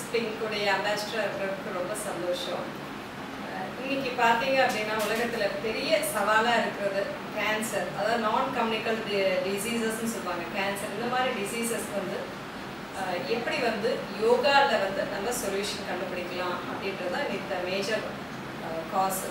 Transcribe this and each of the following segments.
பிங்க்குடைய ambassador இருக்கிறதுக்கு ரொம்ப சந்தோஷம் அஹ் இன்னைக்கு பார்த்தீங்க அப்படின்னா உலகத்தில் பெரிய சவாலாக இருக்கிறது கேன்சர் அதாவது நான் கம்யூனிக்கல் டிசீசஸ்ன்னு சொல்லுவாங்க கேன்சர் இந்த மாதிரி டிசீசஸ் வந்து அஹ், எப்படி வந்து யோகாவில் வந்து நல்ல சொல்யூஷன் கண்டுபிடிக்கலாம் அப்படின்றது தான் இந்த மேஜர் காஸ்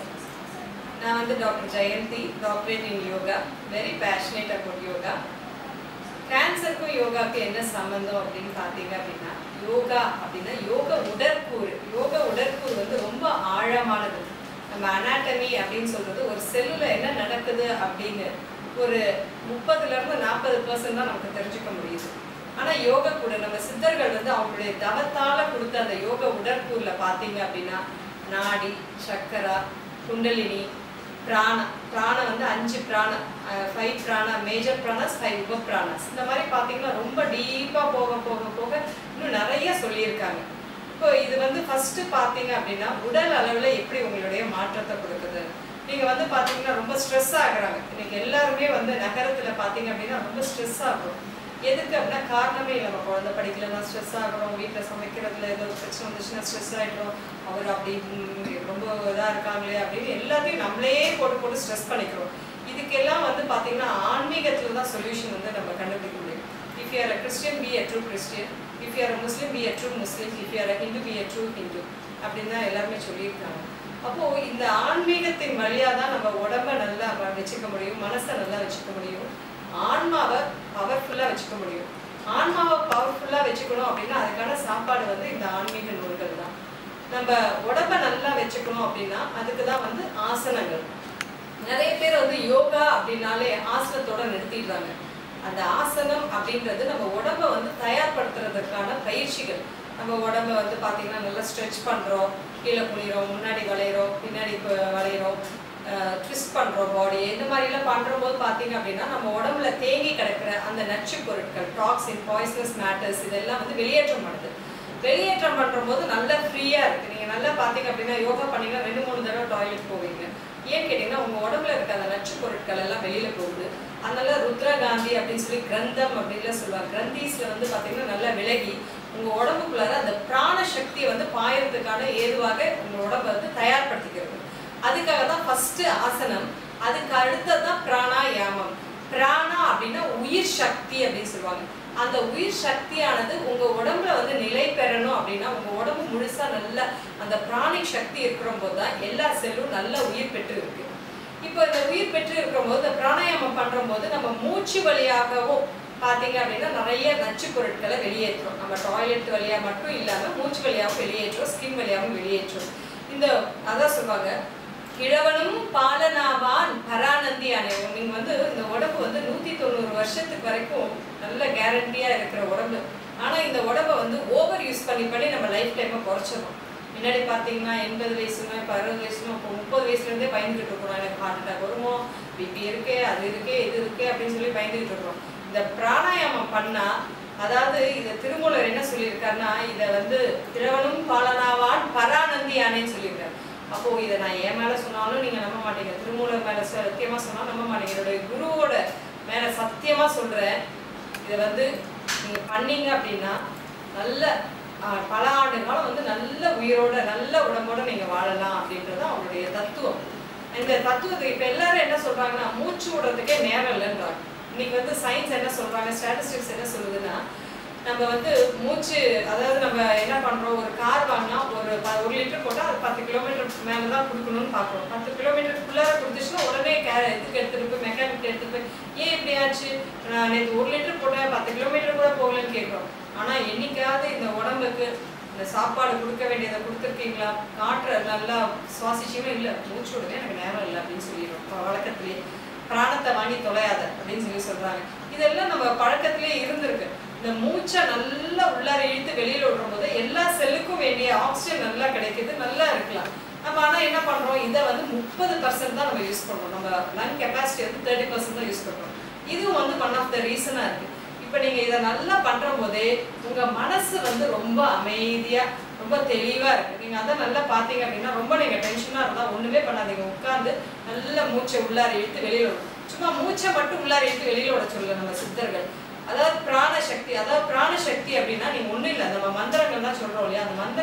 நான் வந்து doctor Jayanthi doctorate in yoga very passionate about yoga கேன்சருக்கும் யோகாவுக்கும் என்ன சம்மந்தம் அப்படின்னு பார்த்தீங்க அப்படின்னா யோகா அப்படின்னா யோக உடற்கூறு யோக உடற்கூறு வந்து ரொம்ப ஆழமானது நம்ம அனாட்டமி அப்படின்னு சொல்றது ஒரு செல்லுல என்ன நடக்குது அப்படின்னு ஒரு முப்பதுல இருந்து நாற்பது பர்சன்ட் தான் நமக்கு தெரிஞ்சுக்க முடியுது ஆனா யோக கூட நம்ம சித்தர்கள் வந்து அவங்களுடைய தவத்தால கொடுத்த அந்த யோக உடற்கூறுல பார்த்தீங்க அப்படின்னா நாடி சக்கரா குண்டலினி பிராண பிராணம் வந்து அஞ்சு பிராணம் five prana major pranas five upa pranas இந்த மாதிரி பார்த்தீங்கன்னா ரொம்ப டீப்பாக போக போக போக இன்னும் நிறைய சொல்லியிருக்காங்க இப்போ இது வந்து ஃபர்ஸ்ட் பார்த்தீங்க அப்படின்னா உடல் அளவில் எப்படி உங்களுடைய மாற்றத்தை கொடுக்குது நீங்கள் வந்து பார்த்தீங்கன்னா ரொம்ப ஸ்ட்ரெஸ் ஆகுறாங்க இன்னைக்கு எல்லாருமே வந்து நகரத்தில் பார்த்தீங்க அப்படின்னா ரொம்ப ஸ்ட்ரெஸ் ஆகும் எதுக்கு அப்படின்னா காரணமே இல்லை நம்ம குழந்தை படிக்கலன்னா ஸ்ட்ரெஸ் ஆகிறோம் வீட்டில் சமைக்கிறதுல ஏதோ ஒரு பிரச்சனை வந்துச்சுன்னா ஸ்ட்ரெஸ் ஆகிடும் அவர் அப்படி ம், ரொம்ப இதாக இருக்காங்களே அப்படின்னு எல்லாத்தையும் நம்மளே போட்டு போட்டு ஸ்ட்ரெஸ் பண்ணிக்கிறோம் இதுக்கெல்லாம் வந்து பார்த்தீங்கன்னா ஆன்மீகத்தில் தான் சொல்யூஷன் வந்து நம்ம கண்டுபிடிக்க முடியும் if you are a Christian be a true Christian if you are a Muslim be a true Muslim if you are a Hindu be a true Hindu அப்படின்னு தான் எல்லாருமே சொல்லியிருக்காங்க அப்போ இந்த ஆன்மீகத்தின் வழியாக தான் நம்ம உடம்ப நல்லா வ- வச்சுக்க முடியும் மனசை நல்லா வச்சுக்க முடியும் ஆன்மாவை பவர்ஃபுல்லாக வச்சுக்க முடியும் ஆன்மாவை பவர்ஃபுல்லாக வச்சுக்கணும் அப்படின்னா அதுக்கான சாப்பாடு வந்து இந்த ஆன்மீக நூல்கள் தான் நம்ம உடம்ப நல்லா வச்சுக்கணும் அப்படின்னா அதுக்கு தான் வந்து ஆசனங்கள் நிறைய பேர் வந்து யோகா அப்படின்னாலே ஆசனத்தோட நிறுத்திடுறாங்க அந்த ஆசனம் அப்படின்றது நம்ம உடம்ப வந்து தயார்படுத்துறதுக்கான பயிற்சிகள் நம்ம உடம்ப வந்து பார்த்தீங்கன்னா நல்லா ஸ்ட்ரெச் பண்ணுறோம் கீழே குனிறோம் முன்னாடி வளையிறோம் பின்னாடி ப- வளையிறோம் ட்விஸ்ட் பண்ணுறோம் பாடியை இந்த மாதிரிலாம் பண்ணுற போது பார்த்தீங்க அப்படின்னா நம்ம உடம்புல தேங்கி கிடக்கிற அந்த நச்சு பொருட்கள் டாக்ஸின் பாய்சனஸ் மேட்டர்ஸ் இதெல்லாம் வந்து வெளியேற்றம் பண்ணுது வெளியேற்றம் பண்ற போது நல்லா ஃப்ரீயா இருக்கு நீங்க நல்லா பாத்தீங்க அப்படின்னா யோகா பண்ணீங்கன்னா ரெண்டு மூணு தடவை டாய்லெட் போவீங்க ஏன்னு கேட்டீங்கன்னா உங்க உடம்புல இருக்க அந்த நச்சு பொருட்கள் எல்லாம் வெளியில போகுது அதனால ருத்ரகாந்தி அப்படின்னு சொல்லி கிரந்தம் அப்படின்லாம் சொல்லுவாங்க கிரந்தீஸ்ல வந்து பாத்தீங்கன்னா நல்லா விலகி உங்க உடம்புக்குள்ளார அந்த பிராண சக்தியை வந்து பாயறதுக்கான ஏதுவாக உங்க உடம்ப வந்து தயார்படுத்திக்கிறது அதுக்காக தான் ஃபர்ஸ்ட் ஆசனம் அதுக்கு அடுத்தது தான் பிராணாயாமம் பிராணா அப்படின்னா உயிர் சக்தி அப்படின்னு சொல்லுவாங்க அந்த உயிர் சக்தியானது உங்க உடம்புல வந்து நிலை பெறணும் அப்படின்னா உங்க உடம்பு முழுசா நல்ல அந்த பிராணிக் சக்தி இருக்கிற போது தான் எல்லா செல்லும் நல்ல உயிர் பெற்று இருக்கு இப்போ இந்த உயிர் பெற்று இருக்கிற போது இந்த பிராணாயாமம் பண்ற போது நம்ம மூச்சு வழியாகவும் பார்த்தீங்க அப்படின்னா நிறைய நச்சு பொருட்களை வெளியேற்றுறோம் நம்ம டாய்லெட் வழியா மட்டும் இல்லாம மூச்சு வழியாகவும் வெளியேற்றுறோம் ஸ்கின் வழியாகவும் வெளியேற்றுறோம் இந்த அதான் சொல்லுவாங்க கிழவனும் பாலனாவான் பரானந்தி அணையும் நீங்க வந்து இந்த உடம்பு வந்து நூத்தி தொண்ணூறு வருஷத்துக்கு வரைக்கும் நல்ல கேரண்டியா இருக்கிற உடம்பு ஆனா இந்த உடம்ப வந்து ஓவர் யூஸ் பண்ணி பண்ணி நம்ம லைஃப் டைமை குறைச்சிடறோம் முன்னாடி பார்த்தீங்கன்னா எண்பது வயசுனா இப்போ அறுபது வயசுனா இப்போ முப்பது வயசுலேருந்தே பயந்துகிட்டு இருக்கிறோம் எனக்கு ஹார்ட் அட்டாக் வருமோ பிபி இருக்கே அது இருக்கே இது இருக்கே அப்படின்னு சொல்லி பயந்துகிட்டு இருக்கிறோம் இந்த பிராணாயாமம் பண்ணா அதாவது இதை திருமூலர் என்ன சொல்லியிருக்காருன்னா இதை வந்து திரவனும் பாலனாவான் பரானந்தி ஆனேன்னு சொல்லியிருக்காரு அப்போ இதை நான் என் மேல சொன்னாலும் நீங்க நம்ப மாட்டீங்க திருமூலர் மேல சத்தியமா சொன்னா நம்ப மாட்டீங்க என்னுடைய குருவோட மேல சத்தியமா சொல்றேன் இதை வந்து நீங்க பண்ணீங்க அப்படின்னா நல்ல ஆஹ், பல ஆண்டு காலம் வந்து நல்ல உயிரோட நல்ல உடம்போட நீங்க வாழலாம் அப்படின்றது அவங்களுடைய தத்துவம் இந்த தத்துவத்தை இப்ப எல்லாரும் என்ன சொல்றாங்கன்னா மூச்சு விடுறதுக்கே நேரம் இல்லைன்றாங்க இன்னைக்கு வந்து சயின்ஸ் என்ன சொல்றாங்க ஸ்டாட்டிஸ்டிக்ஸ் என்ன சொல்லுதுன்னா நம்ம வந்து மூச்சு அதாவது நம்ம என்ன பண்றோம் ஒரு கார் வாங்கினா ஒரு ப- ஒரு லிட்டர் போட்டா அது பத்து கிலோமீட்டர் மேல தான் கொடுக்கணும்னு பார்க்குறோம் பத்து கிலோமீட்டருக்குள்ளார கொடுத்துச்சுன்னா உடனே கே இதுக்கு எடுத்துட்டு போய் மெக்கானிக் எடுத்துட்டு போய் ஏன் இப்படி ஆச்சு நான் நேற்று ஒரு லிட்டர் போட்டேன் பத்து கிலோமீட்டர் கூட போகலன்னு கேட்குறோம் ஆனா என்னைக்காவது இந்த உடம்புக்கு இந்த சாப்பாடு கொடுக்க வேண்டியதை கொடுத்துருக்கீங்களா காற்றை நல்லா சுவாசிச்சுமே இல்லை மூச்சு விடுங்க எனக்கு நேரம் இல்லை அப்படின்னு சொல்லிடுறோம் ப- வழக்கத்திலேயே பிராணத்தை வாங்கி தொலையாத அப்படின்னு சொல்லி சொல்றாங்க இதெல்லாம் நம்ம பழக்கத்திலே இருந்திருக்கு இந்த மூச்சை நல்லா உள்ளார இழுத்து வெளியில விடுற போது எல்லா செல்லுக்கும் வேண்டிய ஆக்சிஜன் நல்லா கிடைக்குது நல்லா இருக்கலாம் நம்ம ஆனா என்ன பண்றோம் இதை வந்து முப்பது பர்சன்ட் தான் நம்ம யூஸ் பண்றோம் நம்ம லங் கெப்பாசிட்டி வந்து தேர்ட்டி பர்சன்ட் தான் யூஸ் பண்றோம் இதுவும் வந்து ஒன் ஆஃப் த ரீசனா இருக்கு இப்போ நீங்க இதை நல்லா பண்ற போதே உங்க மனசு வந்து ரொம்ப அமைதியா ரொம்ப தெளிவா இருக்கு நீங்க அதை நல்லா பாத்தீங்க அப்படின்னா ரொம்ப நீங்க டென்ஷனா இருந்தா ஒண்ணுமே பண்ணாதீங்க உட்கார்ந்து நல்ல மூச்சை உள்ளார இழுத்து வெளியில விடும் சும்மா மூச்சை மட்டும் உள்ளார இழுத்து வெளியில விட சொல்லல நம்ம சித்தர்கள் அதாவது பிராண சக்தி அதாவது பிராண சக்தி அப்படின்னா நீங்க ஒண்ணும் இல்லை நம்ம மந்திரங்கள் தான் சொல்றோம் இல்லையா அந்த மந்திர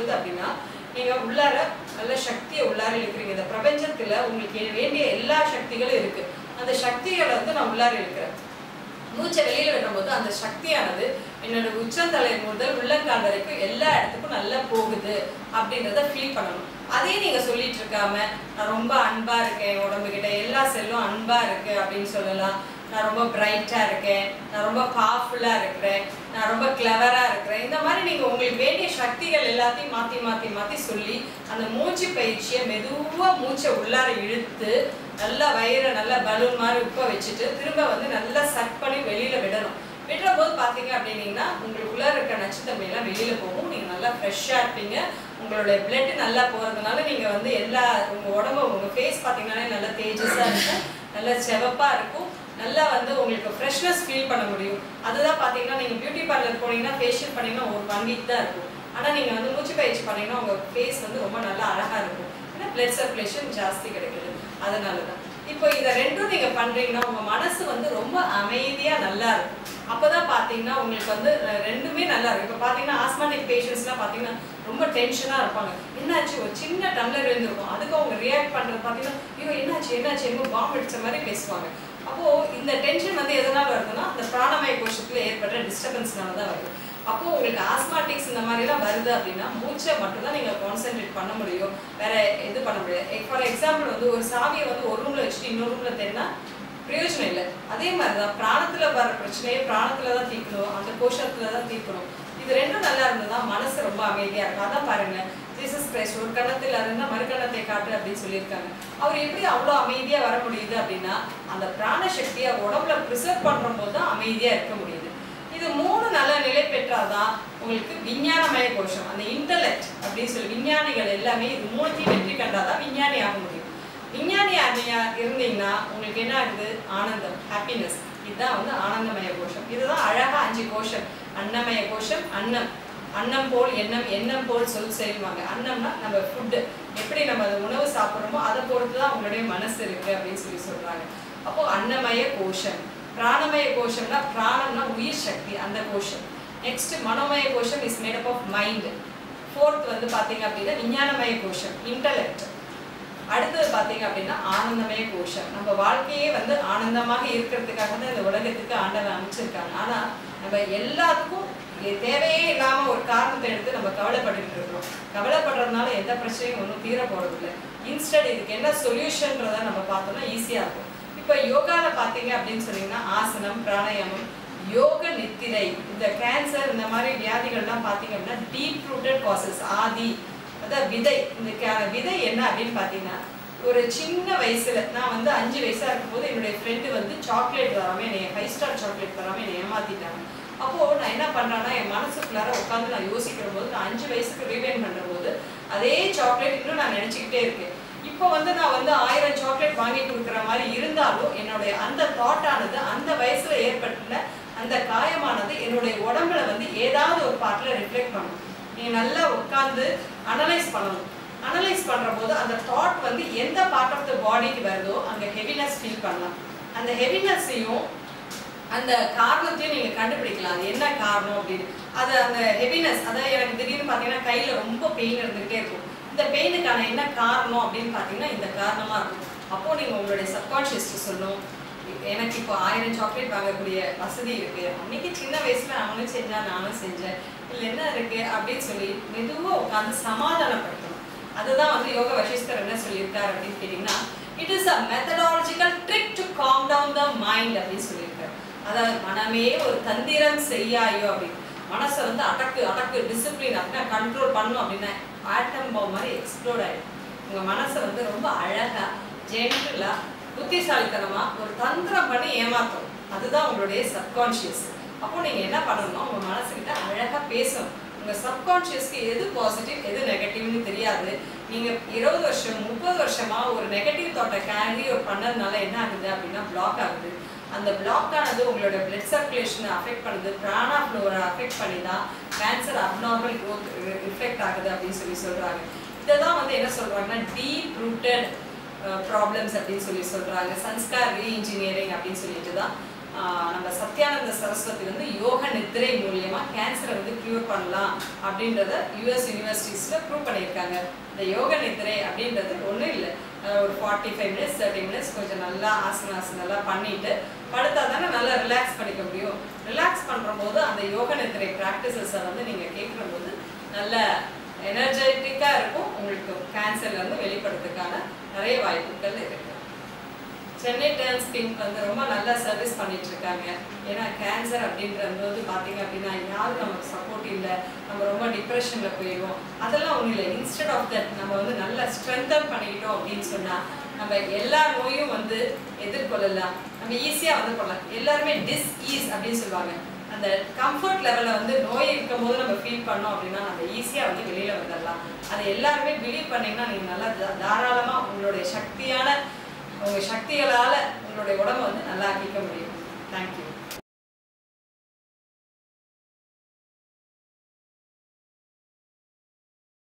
போகுது அப்படின்னா நீங்க உள்ளார நல்ல சக்தியை உள்ளார இழுக்கிறீங்க இந்த பிரபஞ்சத்துல உங்களுக்கு வேண்டிய எல்லா சக்திகளும் இருக்கு அந்த சக்திகளை வந்து நான் உள்ளார இழுக்கிறேன் மூச்சை வெளியில விடும்போது அந்த சக்தியானது என்னோட உச்சந்தலை முதல் உள்ளங்கால் வரைக்கும் எல்லா இடத்துக்கும் நல்லா போகுது அப்படின்றத ஃபீல் பண்ணணும் அதே நீங்க சொல்லிட்டு இருக்காம நான் ரொம்ப அன்பா இருக்கேன் என் உடம்புகிட்ட எல்லா செல்லும் அன்பா இருக்கு அப்படின்னு சொல்லலாம் நான் ரொம்ப பிரைட்டா இருக்கேன் நான் ரொம்ப பவர்ஃபுல்லா இருக்கிறேன் நான் ரொம்ப கிளவரா இருக்கிறேன் இந்த மாதிரி நீங்க உங்களுக்கு வேண்டிய சக்திகள் எல்லாத்தையும் மாத்தி மாத்தி மாத்தி சொல்லி அந்த மூச்சு பயிற்சியை மெதுவா மூச்சை உள்ளார இழுத்து நல்லா வயிறை நல்லா பலூன் மாதிரி உப்ப வச்சுட்டு திரும்ப வந்து நல்லா சக் பண்ணி வெளியில விடணும் விடுற போது பார்த்தீங்க அப்படின்னீங்கன்னா உங்களுக்குள்ள இருக்க நச்சுத்தன்மையெல்லாம் வெளியில போகும் நீங்க நல்லா ஃப்ரெஷ்ஷாக இருப்பீங்க உங்களுடைய பிளட் நல்லா போறதுனால நீங்க வந்து எல்லா உங்க உடம்பு உங்க ஃபேஸ் பார்த்தீங்கன்னா நல்லா தேஜஸா இருக்கும் நல்லா செவப்பா இருக்கும் நல்லா வந்து உங்களுக்கு ஃப்ரெஷ்னஸ் ஃபீல் பண்ண முடியும் அதுதான் பார்த்தீங்கன்னா நீங்கள் பியூட்டி பார்லர் போனீங்கன்னா ஃபேஷியல் பண்ணீங்கன்னா ஒரு ஒன் வீக் தான் இருக்கும் ஆனால் நீங்கள் வந்து மூச்சு பயிற்சி பண்ணீங்கன்னா உங்கள் ஃபேஸ் வந்து ரொம்ப நல்லா அழகாக இருக்கும் ஏன்னா பிளட் சர்க்குலேஷன் ஜாஸ்தி கிடைக்குது அதனால தான் இப்போ இதை ரெண்டும் நீங்கள் பண்ணுறீங்கன்னா உங்கள் மனசு வந்து ரொம்ப அமைதியாக நல்லா இருக்கும் அப்பதான் பார்த்தீங்கன்னா உங்களுக்கு வந்து அஹ், ரெண்டுமே நல்லா இருக்கும் இப்போ பார்த்தீங்கன்னா ஆஸ்மாட்டிக் பேஷண்ட்ஸ்லாம் பார்த்தீங்கன்னா ரொம்ப டென்ஷனாக இருப்பாங்க என்னாச்சு ஒரு சின்ன டம்ளர் இருந்திருக்கும் அதுக்கு அவங்க ரியாக்ட் பண்ணுறது பார்த்தீங்கன்னா ஐயோ என்னாச்சு என்னாச்சு என்னமோ பாம்பு அடிச்ச மாதிரி பேசுவாங்க அப்போ இந்த டென்ஷன் வந்து எதனால வருதுன்னா அந்த பிராணமய கோஷத்துல ஏற்பட்ட டிஸ்டர்பன்ஸ்னால தான் வருது அப்போ உங்களுக்கு ஆஸ்மாட்டிக்ஸ் இந்த மாதிரிலாம் வருது அப்படின்னா மூச்சை மட்டும்தான் நீங்க கான்சென்ட்ரேட் பண்ண முடியும் வேற இது பண்ண முடியாது ஃபார் எக்ஸாம்பிள் வந்து ஒரு சாவியை வந்து ஒரு ரூம்ல வச்சுட்டு இன்னொரு ரூம்ல தேடினா பிரயோஜனம் இல்லை அதே மாதிரி தான் பிராணத்துல வர பிரச்சனையை பிராணத்துல தான் தீர்க்கணும் அந்த கோஷத்துல தான் தீர்க்கணும் இது ரெண்டும் நல்லா இருந்ததா மனசு ரொம்ப அமைதியா இருக்கும் அதான் பாருங்க ஜீசஸ் கிரைஸ்ட் ஒரு கணத்தில் இருந்தா மறுகணத்தை காட்டு அப்படின்னு சொல்லியிருக்காங்க அவர் எப்படி அவ்வளோ அமைதியா வர முடியுது அப்படின்னா அந்த பிராண சக்தியை உடம்புல ப்ரிசர்வ் பண்ற போது தான் அமைதியா இருக்க முடியுது இது மூணு நல்ல நிலை பெற்றாதான் உங்களுக்கு விஞ்ஞானமய கோஷம் அந்த இன்டலெக்ட் அப்படின்னு சொல்லி விஞ்ஞானிகள் எல்லாமே இது மூணுத்தையும் வெற்றி கண்டாதான் விஞ்ஞானி ஆக முடியும் விஞ்ஞானி ஆகையா இருந்தீங்கன்னா உங்களுக்கு என்ன ஆகுது ஆனந்தம் ஹாப்பினஸ் இதுதான் வந்து ஆனந்தமய கோஷம் இதுதான் அழகா அஞ்சு கோஷம் அன்னமய கோஷம் அன்னம் அன்னம் போல் எண்ணம் எண்ணம் போல் சொல் செய்வாங்க அன்னம்னா நம்ம ஃபுட்டு எப்படி நம்ம அந்த உணவு சாப்பிட்றோமோ அதை பொறுத்து தான் உங்களுடைய மனசு இருக்கு அப்படின்னு சொல்லி சொல்றாங்க அப்போ அன்னமய கோஷம் பிராணமய கோஷம்னா பிராணம்னா உயிர் சக்தி அந்த கோஷம் நெக்ஸ்ட் மனோமய கோஷம் is made up of mind fourth வந்து பாத்தீங்க அப்படின்னா விஞ்ஞானமய கோஷம் இன்டலெக்ட் அடுத்தது பார்த்தீங்க அப்படின்னா ஆனந்தமய கோஷம் நம்ம வாழ்க்கையே வந்து ஆனந்தமாக இருக்கிறதுக்காக தான் இந்த உலகத்துக்கு ஆண்டவன் அமைச்சிருக்காங்க ஆனா நம்ம எல்லாத்துக்கும் எ- தேவையே இல்லாம ஒரு காரணத்தை எடுத்து நம்ம கவலைப்பட்டுட்டு இருக்கிறோம் கவலைப்படுறதுனால எந்த பிரச்சனையும் ஒன்றும் தீர போறதில்லை இன்ஸ்டட் இதுக்கு என்ன சொல்யூஷன்றதை நம்ம பார்த்தோம்னா ஈஸியா இருக்கும் இப்போ யோகால பார்த்தீங்க அப்படின்னு சொன்னீங்கன்னா ஆசனம் பிராணாயாமம் யோக நித்திரை இந்த கேன்சர் இந்த மாதிரி வியாதிகள்லாம் பார்த்தீங்க அப்படின்னா டீப் ரூட்டட் காசஸ் ஆதி அதான் விதை இந்த கே- விதை என்ன அப்படின்னு பார்த்தீங்கன்னா ஒரு சின்ன வயசுல நான் வந்து அஞ்சு வயசா இருக்கும்போது என்னுடைய ஃப்ரெண்டு வந்து சாக்லேட் தராம என்னை ஃபைவ் ஸ்டார் சாக்லேட் தராம என்னை ஏமாத்திட்டாங்க அப்போ நான் என்ன பண்றேன்னா என் மனசுக்குள்ளார உட்காந்து நான் யோசிக்கிற போது நான் அஞ்சு வயசுக்கு ரிவைன் பண்ற போது அதே சாக்லேட் இன்னும் நான் நினைச்சுக்கிட்டே இருக்கேன் இப்போ வந்து நான் வந்து ஆயிரம் சாக்லேட் வாங்கி கொடுக்குற மாதிரி இருந்தாலும் என்னுடைய அந்த தாட் ஆனது அந்த வயசுல ஏற்பட்டுள்ள அந்த காயமானது என்னுடைய உடம்புல வந்து ஏதாவது ஒரு பார்ட்ல ரிஃப்ளெக்ட் பண்ணும் நீங்க நல்லா உட்காந்து அனலைஸ் பண்ணணும் அனலைஸ் பண்ற போது அந்த தாட் வந்து எந்த பார்ட் ஆஃப் த பாடிக்கு வருதோ அங்க ஹெவினஸ் ஃபீல் பண்ணலாம் அந்த ஹெவினஸையும் அந்த காரணத்தையும் நீங்க கண்டுபிடிக்கலாம் அது என்ன காரணம் அப்படின்னு அது அந்த ஹெவினஸ் அதாவது எனக்கு திடீர்னு பார்த்தீங்கன்னா கையில ரொம்ப பெயின் இருந்துகிட்டே இருக்கும் இந்த பெயினுக்கான என்ன காரணம் அப்படின்னு பார்த்தீங்கன்னா இந்த காரணமா இருக்கும் அப்போ நீங்க உங்களுடைய சப்கான்ஷியஸ் சொல்லணும் எனக்கு இப்போ ஆயிரம் சாக்லேட் வாங்கக்கூடிய வசதி இருக்கு அன்னைக்கு சின்ன வயசுல அவனும் செஞ்சா நானும் செஞ்சேன் இதுல என்ன இருக்கு அப்படின்னு சொல்லி மெதுவா உட்காந்து சமாதானப்படுத்தணும் அதுதான் வந்து யோக வசிஷ்கர் என்ன சொல்லியிருக்காரு அப்படின்னு கேட்டீங்கன்னா it is a methodological trick to calm down the mind அப்படின்னு சொல்லியிருக்காரு அதாவது மனமே ஒரு தந்திரம் செய்யாயோ அப்படின்னு மனசை வந்து அடக்கு அடக்கு டிசிப்ளின் அப்படின்னா கண்ட்ரோல் பண்ணும் அப்படின்னா ஆட்டம் பாம் மாதிரி எக்ஸ்ப்ளோர் ஆயிடும் உங்க மனசை வந்து ரொம்ப அழகா ஜென்டிலா புத்திசாலித்தனமா ஒரு தந்திரம் பண்ணி ஏமாத்தும் அதுதான் உங்களுடைய சப்கான்ஷியஸ் அப்போ நீங்க என்ன பண்ணணும்னா உங்க மனசுகிட்ட அழகா பேசணும் உங்க சப்கான்ஷியஸ்க்கு எது பாசிட்டிவ் எது நெகட்டிவ்னு தெரியாது நீங்க இருபது வருஷம் முப்பது வருஷமா ஒரு நெகட்டிவ் தாட்டை கேரி பண்ணதுனால என்ன ஆகுது அப்படின்னா பிளாக் ஆகுது அந்த பிளாக் ஆனது உங்களோட பிளட் சர்க்குலேஷனை அஃபெக்ட் பண்ணுது பிராணா ஃப்ளோரை அஃபெக்ட் பண்ணி தான் கேன்சர் அப்நார்மல் growth ரிஃப்ளெக்ட் ஆகுது அப்படின்னு சொல்லி சொல்றாங்க இதை தான் வந்து என்ன சொல்றாங்கன்னா டீப் ரூட்டட் ப்ராப்ளம்ஸ் அப்படின்னு சொல்லி சொல்றாங்க சன்ஸ்கார் ரீஇன்ஜினியரிங் அப்படின்னு சொல்லிட்டு தான் ஆஹ் நம்ம சத்யானந்த சரஸ்வதி வந்து யோக நித்திரை மூலியமா கேன்சரை வந்து க்யூர் பண்ணலாம் அப்படின்றத யூஎஸ் யூனிவர்சிட்டிஸில் ப்ரூவ் பண்ணியிருக்காங்க இந்த யோக நித்திரை அப்படின்றது ஒன்றும் இல்லை ஒரு forty five minutes thirty minutes கொஞ்சம் நல்லா ஆசனாசனம் எல்லாம் பண்ணிட்டு படுத்தா தானே நல்லா ரிலாக்ஸ் பண்ணிக்க முடியும் ரிலாக்ஸ் பண்ணுற போது அந்த யோக நித்திரை ப்ராக்டிசஸை வந்து நீங்கள் கேட்குற போது நல்ல எனர்ஜெட்டிக்காக இருக்கும் உங்களுக்கு கேன்சர்லேருந்து வெளிப்படுறதுக்கான நிறைய வாய்ப்புகள் இருக்கு சென்னை டேர்ன்ஸ் பிங்க் வந்து ரொம்ப நல்லா சர்வீஸ் பண்ணிட்டு இருக்காங்க ஏன்னா கேன்சர் அப்படின்றது வந்து பார்த்தீங்க அப்படின்னா யாரும் நமக்கு சப்போர்ட் இல்லை நம்ம ரொம்ப டிப்ரெஷனில் போயிடுவோம் அதெல்லாம் ஒன்றும் இல்லை இன்ஸ்டெட் ஆஃப் தட் நம்ம வந்து நல்லா ஸ்ட்ரென்தன் பண்ணிக்கிட்டோம் அப்படின்னு சொன்னால் நம்ம எல்லா நோயும் வந்து எதிர்கொள்ளலாம் நம்ம ஈஸியாக வந்து கொள்ளலாம் எல்லாருமே டிஸ் ஈஸ் அப்படின்னு சொல்லுவாங்க அந்த கம்ஃபர்ட் லெவலில் வந்து நோய் இருக்கும் போது நம்ம ஃபீல் பண்ணோம் அப்படின்னா நம்ம ஈஸியாக வந்து வெளியில் வந்துடலாம் அதை எல்லாருமே பிலீவ் பண்ணீங்கன்னா நீங்கள் நல்லா தா- தாராளமா உங்களுடைய சக்தியான உங்கள் சக்திகளால் உங்களுடைய உடம்பை வந்து நல்லா ஆக்கிக்க முடியும் தேங்க்யூ